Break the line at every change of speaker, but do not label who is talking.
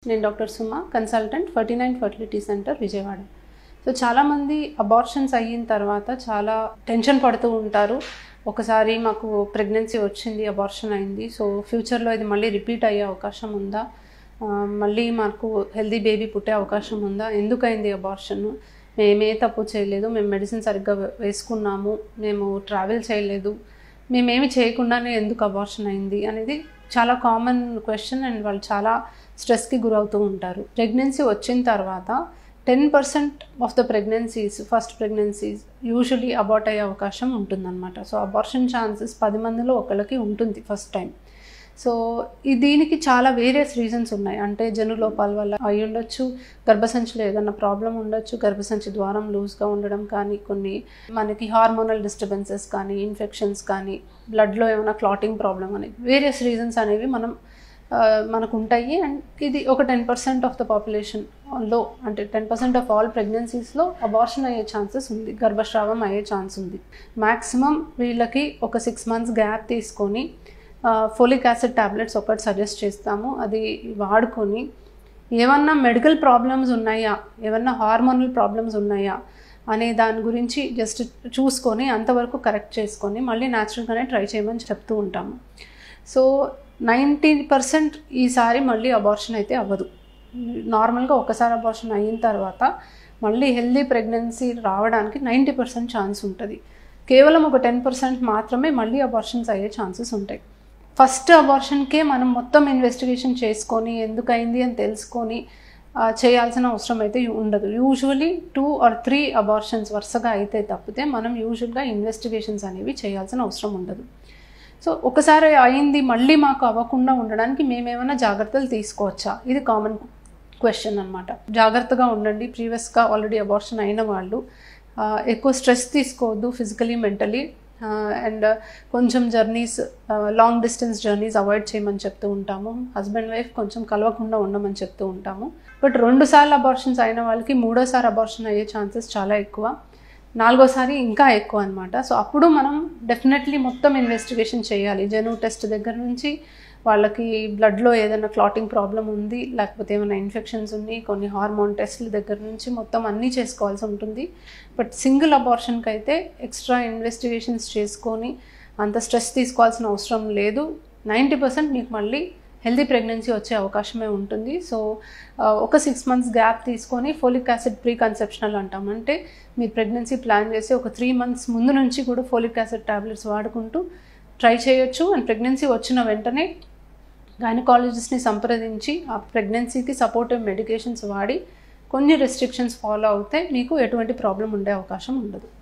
నేను doctor Suma consultant Ferty Nine fertility centre Vijayawada so చాలామంది abortions అయిన తర్వాత చాలా టెన్షన్ పడుతూ ఉంటారు ఒకసారి మాకు ప్రెగ్నెన్సీ వచ్చింది అబార్షన్ అయింది సో ఫ్యూచర్లో ఇది మళ్ళీ రిపీట్ అయ్యే అవకాశం ఉందా ఆ, మళ్ళీ మాకు హెల్దీ బేబీ పుట్టే అవకాశం ఉందా ఎందుకు అయింది అబార్షన్ మేమే తప్పు చేయలేదు మేము మెడిసిన్ సరిగ్గా వే- వేసుకున్నాము మేము ట్రావెల్ చేయలేదు మేమేమి చేయకుండానే ఎందుకు అబార్షన్ అయింది అనేది చాలా కామన్ క్వశ్చన్ అండ్ వాళ్ళు చాలా స్ట్రెస్కి గురవుతూ ఉంటారు ప్రెగ్నెన్సీ వచ్చిన తర్వాత ten percent of the pregnancies first pregnancies usually abort అయ్యే అవకాశం ఉంటుందన్నమాట సో అబార్షన్ ఛాన్సెస్ పది మందిలో ఒకళ్ళకి ఉంటుంది ఫస్ట్ టైం సో ఈ దీనికి చాలా వేరియస్ రీజన్స్ ఉన్నాయి అంటే జనులోపాల వల్ల అయి ఉండొచ్చు గర్భసంచిలో ఏదైనా ప్రాబ్లం ఉండొచ్చు గర్భసంచి ద్వారం లూజ్గా ఉండడం కానీ కొన్ని మనకి హార్మోనల్ డిస్టర్బెన్సెస్ కానీ ఇన్ఫెక్షన్స్ కానీ బ్లడ్లో ఏమైనా క్లాటింగ్ ప్రాబ్లం అని వేరియస్ రీజన్స్ అనేవి మనం ఆ, మనకు ఉంటాయి అండ్ ఇది ఒక టెన్ పర్సెంట్ ఆఫ్ ద పాపులేషన్లో అంటే టెన్ పర్సెంట్ ఆఫ్ ఆల్ ప్రెగ్నెన్సీస్లో అబార్షన్ అయ్యే ఛాన్సెస్ ఉంది గర్భస్రావం అయ్యే ఛాన్స్ ఉంది మ్యాక్సిమం వీళ్ళకి ఒక సిక్స్ మంత్స్ గ్యాప్ తీసుకొని ఫోలిక్ యాసిడ్ టాబ్లెట్స్ ఒకటి సజెస్ట్ చేస్తాము అది వాడుకొని ఏమన్నా మెడికల్ ప్రాబ్లమ్స్ ఉన్నాయా ఏమన్నా హార్మోనల్ ప్రాబ్లమ్స్ ఉన్నాయా అనే దాని గురించి జస్ట్ చూసుకొని అంతవరకు కరెక్ట్ చేసుకొని మళ్ళీ న్యాచురల్గానే ట్రై చేయమని చెప్తూ ఉంటాము సో నైంటీ పర్సెంట్ ఈసారి మళ్ళీ అబార్షన్ అయితే అవ్వదు నార్మల్గా ఒకసారి అబార్షన్ అయిన తర్వాత మళ్ళీ హెల్దీ ప్రెగ్నెన్సీ రావడానికి నైంటీ పర్సెంట్ ఛాన్స్ ఉంటుంది కేవలం ఒక టెన్ పర్సెంట్ మాత్రమే మళ్ళీ అబార్షన్స్ అయ్యే ఛాన్సెస్ ఉంటాయి ఫస్ట్ అబార్షన్కే మనం మొత్తం ఇన్వెస్టిగేషన్ చేసుకొని ఎందుకైంది అని తెలుసుకొని ఆ, చేయాల్సిన అవసరం అయితే ఉండదు usually two or three abortions వరుసగా అయితే తప్పితే మనం యూజువల్గా ఇన్వెస్టిగేషన్స్ అనేవి చేయాల్సిన అవసరం ఉండదు సో ఒకసారి అయింది మళ్ళీ మాకు అవ్వకుండా ఉండడానికి మేమేమైనా జాగ్రత్తలు తీసుకోవచ్చా ఇది కామన్ క్వశ్చన్ అనమాట జాగ్రత్తగా ఉండండి ప్రీవియస్గా ఆల్రెడీ అబార్షన్ అయిన వాళ్ళు ఆ, ఎక్కువ స్ట్రెస్ తీసుకోవద్దు ఫిజికలీ మెంటలీ అండ్ కొంచెం journeys long distance journeys avoid చేయమని చెప్తూ ఉంటాము హస్బెండ్ వైఫ్ కొంచెం కలవకుండా ఉండమని చెప్తూ ఉంటాము బట్ రెండు సార్లు అబార్షన్స్ అయిన వాళ్ళకి మూడోసారి అబార్షన్ అయ్యే ఛాన్సెస్ చాలా ఎక్కువ నాలుగోసారి ఇంకా ఎక్కువ అనమాట సో అప్పుడు మనం డెఫినెట్లీ మొత్తం ఇన్వెస్టిగేషన్ చేయాలి జెను టెస్ట్ దగ్గర నుంచి వాళ్ళకి బ్లడ్లో ఏదైనా క్లాటింగ్ ప్రాబ్లం ఉంది లేకపోతే ఏమైనా ఇన్ఫెక్షన్స్ ఉన్నాయి కొన్ని హార్మోన్ టెస్ట్ల దగ్గర నుంచి మొత్తం అన్నీ చేసుకోవాల్సి ఉంటుంది బట్ సింగిల్ అబార్షన్కి అయితే ఎక్స్ట్రా ఇన్వెస్టిగేషన్స్ చేసుకొని అంత స్ట్రెస్ తీసుకోవాల్సిన అవసరం లేదు నైంటీ పర్సెంట్ మీకు మళ్ళీ హెల్దీ ప్రెగ్నెన్సీ వచ్చే అవకాశమే ఉంటుంది సో ఆ, ఒక సిక్స్ మంత్స్ గ్యాప్ తీసుకొని ఫోలిక్ యాసిడ్ ప్రీ కన్సెప్షనల్ అంటాం అంటే మీరు ప్రెగ్నెన్సీ ప్లాన్ చేసి ఒక త్రీ మంత్స్ ముందు నుంచి కూడా ఫోలిక్ యాసిడ్ టాబ్లెట్స్ వాడుకుంటూ ట్రై చేయొచ్చు అండ్ ప్రెగ్నెన్సీ వచ్చిన వెంటనే గైనకాలజిస్ట్ని సంప్రదించి ఆ ప్రెగ్నెన్సీకి సపోర్టివ్ మెడికేషన్స్ వాడి కొన్ని రెస్ట్రిక్షన్స్ ఫాలో అవుతే మీకు ఎటువంటి ప్రాబ్లం ఉండే అవకాశం ఉండదు